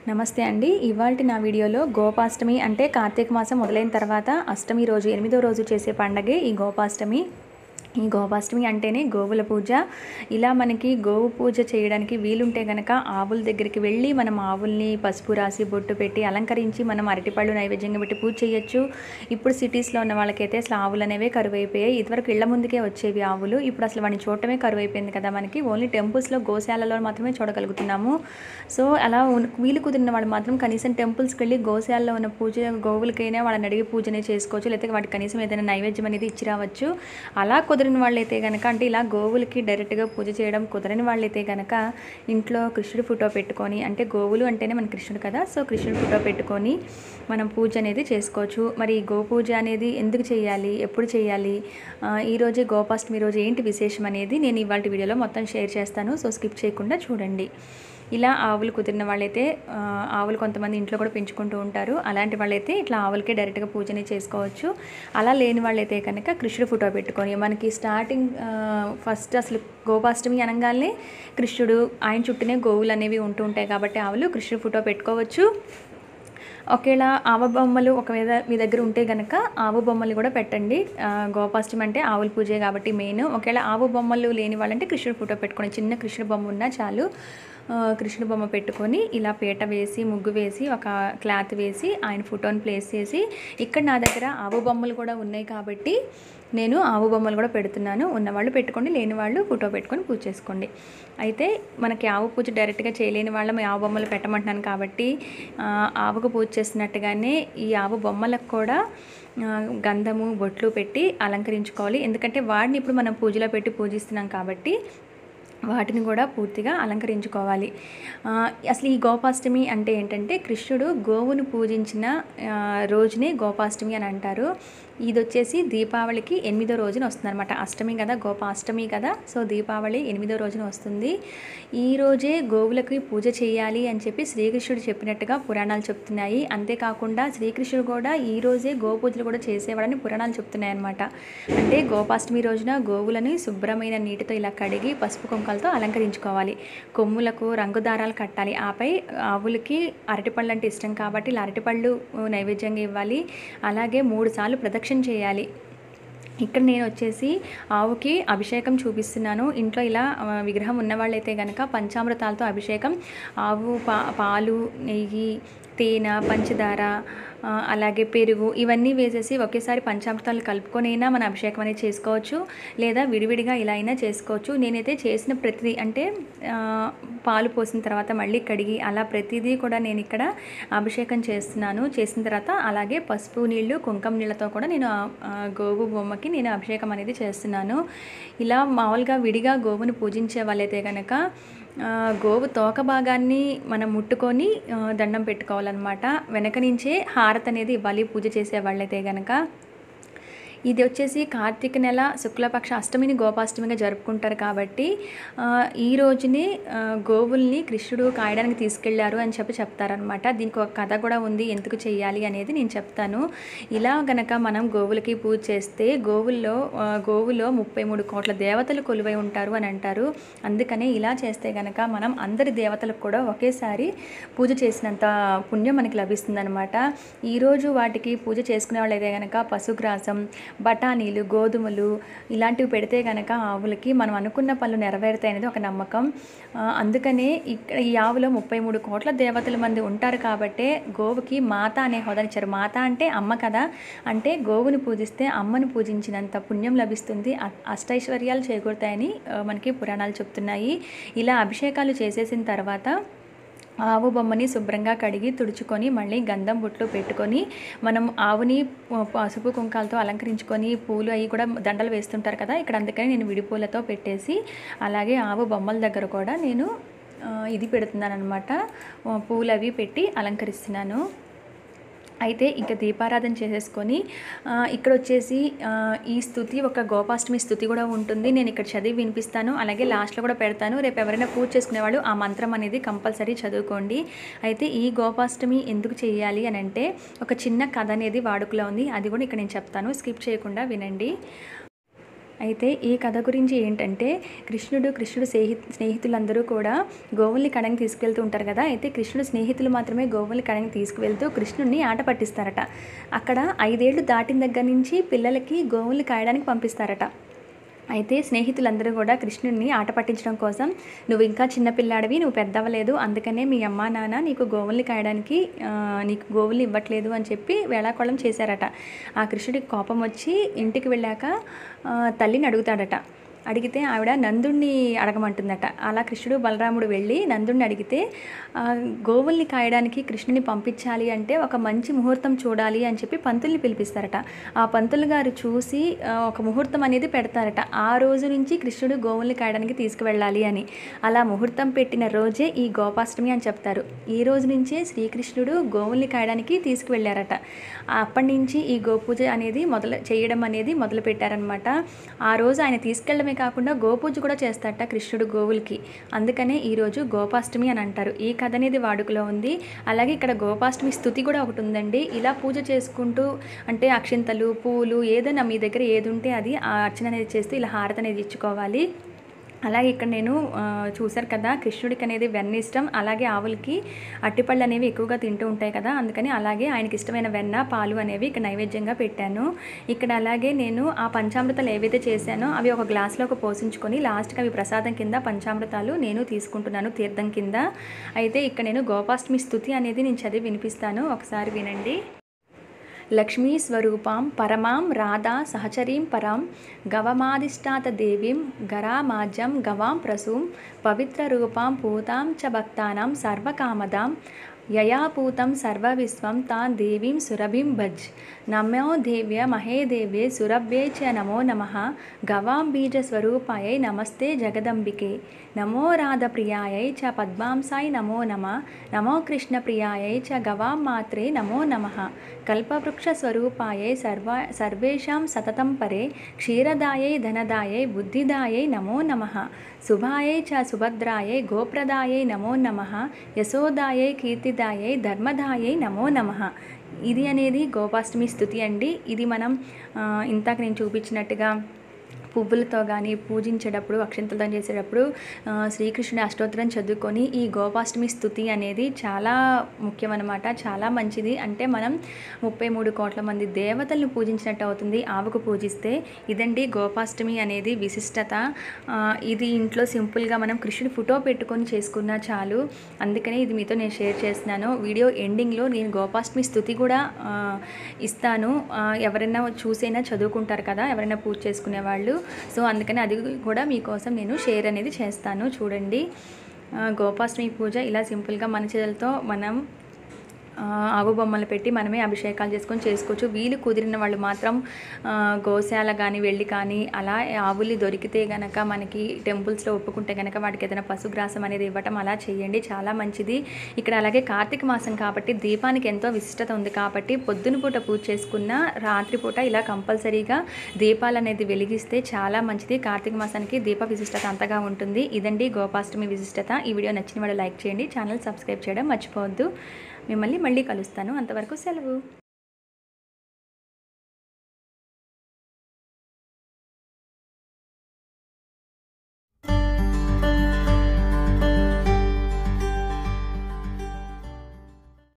నమస్తే అండి ఇవాళ నా వీడియోలో గోపాష్టమి అంటే కార్తీక మాసం మొదలైన తర్వాత అష్టమి రోజు ఎనిమిదో రోజు చేసే పండగే ఈ గోపాష్టమి ఈ గోపాష్టమి అంటేనే గోవుల పూజ ఇలా మనకి గోవు పూజ చేయడానికి వీలుంటే గనక ఆవుల దగ్గరికి వెళ్ళి మనం ఆవుల్ని పసుపు రాసి బొట్టు పెట్టి అలంకరించి మనం అరటిపళ్ళు నైవేద్యంగా పెట్టి పూజ చేయొచ్చు ఇప్పుడు సిటీస్లో ఉన్న వాళ్ళకైతే అసలు ఆవులు అనేవే కరువైపోయాయి ఇదివరకు ఇళ్ల ముందుకే వచ్చేవి ఆవులు ఇప్పుడు అసలు వాడిని చూడటమే కరువైపోయింది కదా మనకి ఓన్లీ టెంపుల్స్లో గోశాలలో మాత్రమే చూడగలుగుతున్నాము సో అలా ఉన్- వీలు కుదిరిన వాళ్ళు మాత్రం కనీసం టెంపుల్స్కి వెళ్ళి గోశాలలో ఉన్న పూజ గోవులకైనా వాళ్ళని అడిగి పూజనే చేసుకోవచ్చు లేకపోతే వాటికి కనీసం ఏదైనా నైవేద్యం అనేది ఇచ్చి రావచ్చు అలా కుదిరిన వాళ్ళైతే కనుక అంటే ఇలా గోవులకి డైరెక్ట్గా పూజ చేయడం కుదరని వాళ్ళైతే కనుక ఇంట్లో కృష్ణుడి ఫోటో పెట్టుకొని అంటే గోవులు అంటేనే మన కృష్ణుడు కదా సో కృష్ణుడి ఫోటో పెట్టుకొని మనం పూజ అనేది చేసుకోవచ్చు మరి ఈ గో పూజ అనేది ఎందుకు చేయాలి ఎప్పుడు చేయాలి ఆ, ఈ రోజే గోపాష్టమి రోజు ఏంటి విశేషం అనేది నేను ఇవాళ వీడియోలో మొత్తం షేర్ చేస్తాను సో స్కిప్ చేయకుండా చూడండి ఇలా ఆవులు కుదిరిన వాళ్ళైతే ఆ, ఆవులు కొంతమంది ఇంట్లో కూడా పెంచుకుంటూ ఉంటారు అలాంటి వాళ్ళైతే ఇట్లా ఆవులకే డైరెక్ట్గా పూజని చేసుకోవచ్చు అలా లేని వాళ్ళైతే కనుక కృష్ణుడు ఫోటో పెట్టుకొని మనకి స్టార్టింగ్ ఆ, ఫస్ట్ అసలు గోపాష్టమి అనగానే కృష్ణుడు ఆయన చుట్టూనే గోవులు అనేవి ఉంటూ ఉంటాయి కాబట్టి ఆవులు కృష్ణుడు ఫోటో పెట్టుకోవచ్చు ఒకేలా ఆవ బొమ్మలు ఒకవేళ మీ దగ్గర ఉంటే కనుక ఆవు బొమ్మలు కూడా పెట్టండి ఆ, గోపాష్టమి అంటే ఆవుల పూజే కాబట్టి మెయిన్ ఒకవేళ ఆవు బొమ్మలు లేని వాళ్ళంటే కృష్ణుడు ఫోటో పెట్టుకోండి చిన్న కృష్ణుడు బొమ్మ ఉన్నా చాలు ఆ, కృష్ణుడు బొమ్మ పెట్టుకొని ఇలా పీట వేసి ముగ్గు వేసి ఒక క్లాత్ వేసి ఆయన ఫోటోని ప్లేస్ చేసి ఇక్కడ నా దగ్గర ఆవు బొమ్మలు కూడా ఉన్నాయి కాబట్టి నేను ఆవు బొమ్మలు కూడా పెడుతున్నాను ఉన్నవాళ్ళు పెట్టుకోండి లేని వాళ్ళు ఫోటో పెట్టుకొని పూజ చేసుకోండి అయితే మనకి ఆవు పూజ డైరెక్ట్గా చేయలేని వాళ్ళం ఈ ఆవు బొమ్మలు పెట్టమంటున్నాను కాబట్టి ఆ, ఆవుకు పూజ చేసినట్టుగానే ఈ ఆవు బొమ్మలకు కూడా ఆ, గంధము బొట్లు పెట్టి అలంకరించుకోవాలి ఎందుకంటే వాడిని ఇప్పుడు మనం పూజలో పెట్టి పూజిస్తున్నాం కాబట్టి వాటిని కూడా పూర్తిగా అలంకరించుకోవాలి ఆ, అసలు ఈ గోపాష్టమి అంటే ఏంటంటే కృష్ణుడు గోవును పూజించిన ఆ, రోజునే గోపాష్టమి అని అంటారు ఇది వచ్చేసి దీపావళికి ఎనిమిదో రోజున వస్తుంది అనమాట అష్టమి కదా గోపాష్టమి కదా సో దీపావళి ఎనిమిదో రోజున వస్తుంది ఈ రోజే గోవులకి పూజ చేయాలి అని చెప్పి శ్రీకృష్ణుడు చెప్పినట్టుగా పురాణాలు చెప్తున్నాయి అంతేకాకుండా శ్రీకృష్ణుడు కూడా ఈ రోజే గోపూజలు కూడా చేసేవాడని పురాణాలు చెప్తున్నాయి అనమాట అంటే గోపాష్టమి రోజున గోవులని శుభ్రమైన నీటితో ఇలా కడిగి పసుపు కుంకాలతో అలంకరించుకోవాలి కొమ్ములకు రంగు దారాలు కట్టాలి ఆపై ఆవులకి అరటిపళ్ళు అంటే ఇష్టం కాబట్టి ఇలా అరటిపళ్ళు ఆ, నైవేద్యంగా ఇవ్వాలి అలాగే మూడు సార్లు ప్రదక్షిణ చేయాలి ఇక్కడ నేను వచ్చేసి ఆవుకి అభిషేకం చూపిస్తున్నాను ఇంట్లో ఇలా ఆ, విగ్రహం ఉన్నవాళ్ళైతే కనుక పంచామృతాలతో అభిషేకం ఆవు పా పాలు నెయ్యి తేనె పంచదార ఆ, అలాగే పెరుగు ఇవన్నీ వేసేసి ఒకేసారి పంచామృతాలు కలుపుకొనైనా మన అభిషేకం అనేది చేసుకోవచ్చు లేదా విడివిడిగా ఇలా అయినా చేసుకోవచ్చు నేనైతే చేసిన ప్రతిదీ అంటే ఆ, పాలు పోసిన తర్వాత మళ్ళీ కడిగి అలా ప్రతిదీ కూడా నేను ఇక్కడ అభిషేకం చేస్తున్నాను చేసిన తర్వాత అలాగే పసుపు నీళ్ళు కుంకుమ నీళ్ళతో కూడా నేను ఆ, ఆ, గోవు బొమ్మకి నేను అభిషేకం అనేది చేస్తున్నాను ఇలా మామూలుగా విడిగా గోవును పూజించే వాళ్ళైతే కనుక ఆ, గోవు తోక భాగాన్ని మనం ముట్టుకొని ఆ, దండం పెట్టుకోవాలన్నమాట వెనక నుంచే హారతి అనేది ఇవ్వాలి పూజ చేసే వాళ్ళైతే కనుక ఇది వచ్చేసి కార్తీక నెల శుక్లపక్ష అష్టమిని గోపాష్టమిగా జరుపుకుంటారు కాబట్టి ఆ, ఈ రోజుని ఆ, గోవుల్ని కృష్ణుడు కాయడానికి తీసుకెళ్లారు అని చెప్పి చెప్తారనమాట దీనికి ఒక కథ కూడా ఉంది ఎందుకు చెయ్యాలి అనేది నేను చెప్తాను ఇలా గనక మనం గోవులకి పూజ చేస్తే గోవుల్లో ఆ, గోవులో ముప్పై మూడు కోట్ల దేవతలు కొలువై ఉంటారు అని అంటారు అందుకనే ఇలా చేస్తే గనక మనం అందరి దేవతలకు కూడా ఒకేసారి పూజ చేసినంత పుణ్యం మనకి లభిస్తుందన్నమాట ఈరోజు వాటికి పూజ చేసుకునే వాళ్ళైతే కనుక పశుగ్రాసం బఠానీలు గోధుమలు ఇలాంటివి పెడితే కనుక ఆవులకి మనం అనుకున్న పనులు నెరవేరుతాయి అనేది ఒక నమ్మకం ఆ, అందుకనే ఇక్కడ ఈ ఆవులో ముప్పై మూడు కోట్ల దేవతల మంది ఉంటారు కాబట్టే గోవుకి మాత అనే హోదానిచ్చారు మాత అంటే అమ్మ కదా అంటే గోవుని పూజిస్తే అమ్మను పూజించినంత పుణ్యం లభిస్తుంది అ- అష్టైశ్వర్యాలు చేకూరుతాయని ఆ, మనకి పురాణాలు చెప్తున్నాయి ఇలా అభిషేకాలు చేసేసిన తర్వాత ఆవు బొమ్మని శుభ్రంగా కడిగి తుడుచుకొని మళ్ళీ గంధం బొట్లు పెట్టుకొని మనం ఆవుని ప- పసుపు కుంకాలతో అలంకరించుకొని పూలు అవి కూడా దండలు వేస్తుంటారు కదా ఇక్కడ అందుకని నేను విడి పూలతో పెట్టేసి అలాగే ఆవు బొమ్మల దగ్గర కూడా నేను ఆ, ఇది పెడుతున్నాను అనమాట పూలు అవి పెట్టి అలంకరిస్తున్నాను అయితే ఇంకా దీపారాధన చేసేసుకొని ఆ, ఇక్కడ వచ్చేసి ఆ, ఈ స్థుతి ఒక గోపాష్టమి స్థుతి కూడా ఉంటుంది నేను ఇక్కడ చదివి వినిపిస్తాను అలాగే లాస్ట్లో కూడా పెడతాను రేపు ఎవరైనా పూజ చేసుకునేవాళ్ళు ఆ మంత్రం అనేది కంపల్సరీ చదువుకోండి అయితే ఈ గోపాష్టమి ఎందుకు చేయాలి అని అంటే ఒక చిన్న కథ అనేది వాడుకలో ఉంది అది కూడా ఇక్కడ నేను చెప్తాను స్కిప్ చేయకుండా వినండి అయితే ఈ కథ గురించి ఏంటంటే కృష్ణుడు కృష్ణుడు స్నేహి స్నేహితులందరూ కూడా గోవుల్ని కడని తీసుకువెళ్తూ ఉంటారు కదా అయితే కృష్ణుడు స్నేహితులు మాత్రమే గోవుల్ని కడని తీసుకువెళ్తూ కృష్ణుడిని ఆట పట్టిస్తారట అక్కడ ఐదేళ్లు దాటిన దగ్గర నుంచి పిల్లలకి గోవుల్ని కాయడానికి పంపిస్తారట అయితే స్నేహితులందరూ కూడా కృష్ణుడిని ఆట పట్టించడం కోసం నువ్వు ఇంకా చిన్నపిల్లాడివి నువ్వు పెద్దవలేదు అందుకనే మీ అమ్మా నాన్న నీకు గోవుల్ని కాయడానికి ఆ, నీకు గోవుల్ని ఇవ్వట్లేదు అని చెప్పి వేళాకోళం చేశారట ఆ కృష్ణుడికి కోపం వచ్చి ఇంటికి వెళ్ళాక ఆ, తల్లిని అడుగుతాడట అడిగితే ఆవిడ నందుణ్ణి అడగమంటుందట అలా కృష్ణుడు బలరాముడు వెళ్ళి నందుణ్ణి అడిగితే ఆ, గోవుల్ని కాయడానికి కృష్ణుని పంపించాలి అంటే ఒక మంచి ముహూర్తం చూడాలి అని చెప్పి పంతుల్ని పిలిపిస్తారట ఆ పంతులు గారు చూసి ఆ, ఒక ముహూర్తం అనేది పెడతారట ఆ రోజు నుంచి కృష్ణుడు గోవుల్ని కాయడానికి తీసుకువెళ్ళాలి అని అలా ముహూర్తం పెట్టిన రోజే ఈ గోపాష్టమి అని చెప్తారు ఈ రోజు నుంచే శ్రీకృష్ణుడు గోవుల్ని కాయడానికి తీసుకువెళ్ళారట అప్పటి నుంచి ఈ గోపూజ అనేది మొదలు చేయడం అనేది మొదలు పెట్టారనమాట ఆ రోజు ఆయన తీసుకెళ్ళడమే కాకుండా గోపూజ కూడా చేస్తారట కృష్ణుడు గోవులకి అందుకనే ఈరోజు గోపాష్టమి అని అంటారు ఈ కథ అనేది వాడుకలో ఉంది అలాగే ఇక్కడ గోపాష్టమి స్థుతి కూడా ఒకటి ఉందండి ఇలా పూజ చేసుకుంటూ అంటే అక్షింతలు పూలు ఏదైనా మీ దగ్గర ఏది ఉంటే అది ఆ అర్చన అనేది చేస్తూ ఇలా హారతి అనేది ఇచ్చుకోవాలి అలాగే ఇక్కడ నేను ఆ, చూశారు కదా కృష్ణుడికి అనేది వెన్న ఇష్టం అలాగే ఆవులకి అట్టిపళ్ళు అనేవి ఎక్కువగా తింటూ ఉంటాయి కదా అందుకని అలాగే ఆయనకి ఇష్టమైన వెన్న పాలు అనేవి ఇక్కడ నైవేద్యంగా పెట్టాను ఇక్కడ అలాగే నేను ఆ పంచామృతాలు ఏవైతే చేశానో అవి ఒక గ్లాస్లోకి పోసించుకొని లాస్ట్కి అవి ప్రసాదం కింద పంచామృతాలు నేను తీసుకుంటున్నాను తీర్థం కింద అయితే ఇక్కడ నేను గోపాష్టమి స్థుతి అనేది నేను చదివి వినిపిస్తాను ఒకసారి వినండి లక్ష్మీ స్వరూపాం పరమాం రాధా సహచరీం పరాం గవమాదిష్టాత దేవీం గరామాజ్యం గవాం ప్రసూం పవిత్ర రూపాం పూతాం చ భక్తానాం సర్వకామదాం యయాపూతం సర్వవిశ్వం తాన్ దేవీం సురభిం భజ్ నమో దేవ్య మహేదేవ్యే సురభ్యే చ నమో నమ గవాం బీజస్వరూపాయై నమస్తే జగదంబికే నమో రాధప్రియాయై చ పద్మాంసాయ నమో నమ నమో కృష్ణప్రియాయై చ గవాం మాత్రే నమో నమ కల్పవృక్షస్వరూపాయై సర్వ సర్వేషాం సతతం పరే క్షీరదాయై ధనదాయై బుద్ధిదాయై నమో నమ శుభాయై చ సుభద్రాయై గోప్రదాయై నమో నమ యశోదాయై కీర్తిదాయై ధర్మదాయై నమో నమ ఇది అనేది గోపాష్టమి స్థుతి అండి ఇది మనం ఆ, ఇంతాక నేను చూపించినట్టుగా పువ్వులతో కానీ పూజించేటప్పుడు అక్షంతలతో చేసేటప్పుడు ఆ, శ్రీకృష్ణుడి అష్టోత్తరం చదువుకొని ఈ గోపాష్టమి స్థుతి అనేది చాలా ముఖ్యమన్నమాట చాలా మంచిది అంటే మనం ముప్పై మూడు కోట్ల మంది దేవతలను పూజించినట్టు అవుతుంది ఆవుకు పూజిస్తే ఇదండి గోపాష్టమి అనేది విశిష్టత ఆ, ఇది ఇంట్లో సింపుల్గా మనం కృష్ణుడి ఫోటో పెట్టుకొని చేసుకున్నా చాలు అందుకనే ఇది మీతో నేను షేర్ చేస్తున్నాను వీడియో ఎండింగ్లో నేను గోపాష్టమి స్థుతి కూడా ఆ, ఇస్తాను ఆ, ఎవరైనా చూసైనా చదువుకుంటారు కదా ఎవరైనా పూజ చేసుకునే వాళ్ళు సో అందుకని అది కూడా మీకోసం నేను షేర్ అనేది చేస్తాను చూడండి ఆ, గోపాష్టమి పూజ ఇలా సింపుల్గా మన చేతులతో మనం ఆ, ఆవు బొమ్మలు పెట్టి మనమే అభిషేకాలు చేసుకొని చేసుకోవచ్చు వీలు కుదిరిన వాళ్ళు మాత్రం ఆ, గోశాల కానీ వెళ్ళి కానీ అలా ఆవులు దొరికితే గనక మనకి టెంపుల్స్లో ఒప్పుకుంటే గనక వాటికి ఏదైనా పశుగ్రాసం అనేది ఇవ్వటం అలా చేయండి చాలా మంచిది ఇక్కడ అలాగే కార్తీక మాసం కాబట్టి దీపానికి ఎంతో విశిష్టత ఉంది కాబట్టి పొద్దున పూట పూజ చేసుకున్న రాత్రిపూట ఇలా కంపల్సరీగా దీపాలు అనేది వెలిగిస్తే చాలా మంచిది కార్తీక మాసానికి దీప విశిష్టత అంతగా ఉంటుంది ఇదండి గోపాష్టమి విశిష్టత ఈ వీడియో నచ్చిన వాళ్ళు లైక్ చేయండి ఛానల్ సబ్స్క్రైబ్ చేయడం మర్చిపోవద్దు మిమ్మల్ని మళ్ళీ కలుస్తాను అంతవరకు సెలవు